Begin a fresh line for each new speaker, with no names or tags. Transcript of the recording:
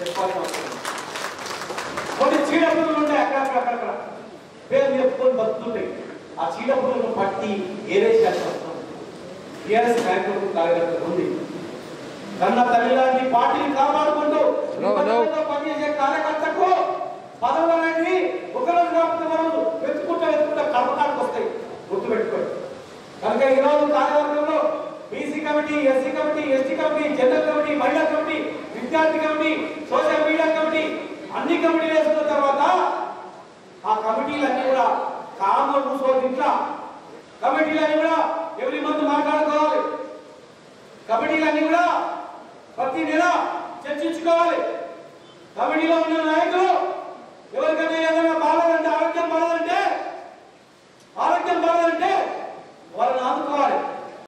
చెప్పాల్సిన అవసరం ఉంది. కొన్ని చీడపురుగులు ఉంటాయి అక్కడక్కడ అక్కడక్కడ పేరు చెప్పుకొని బతుకుతుంటాయి ఆ చీడపురుగులను పట్టి ఏరేసేయాల్సిన అవసరం ఉంది. టీఆర్ఎస్ నాయకులకు కార్యకర్తలు ఉంది కన్న తల్లి లాంటి పార్టీని కాపాడుకుంటూ
No, no.
నిబద్ధతతో పనిచేసే కార్యకర్తకు పదవులు అనేవి ఒకరోజు కాకపోతే మనం వెతుకుంటా వెతుకుంటా కర్మకానికి వస్తాయి గుర్తుపెట్టుకోండి కనుక ఈ రోజు కార్యవర్గంలో BC committee SC committee ST committee general committee మహిళా కమిటీ విద్యార్థి కమిటీ సోషల్ మీడియా కమిటీ అన్ని కమిటీలు వేసుకున్న తర్వాత ఆ కమిటీలన్నీ కూడా కామన్ కూర్చోవద్దు ఇంట్లో కమిటీలన్నీ కూడా ఎవరి మంది మాట్లాడుకోవాలి కమిటీలన్నీ కూడా ప్రతి నెల చర్చించుకోవాలి కమిటీలో ఉన్న నాయకులు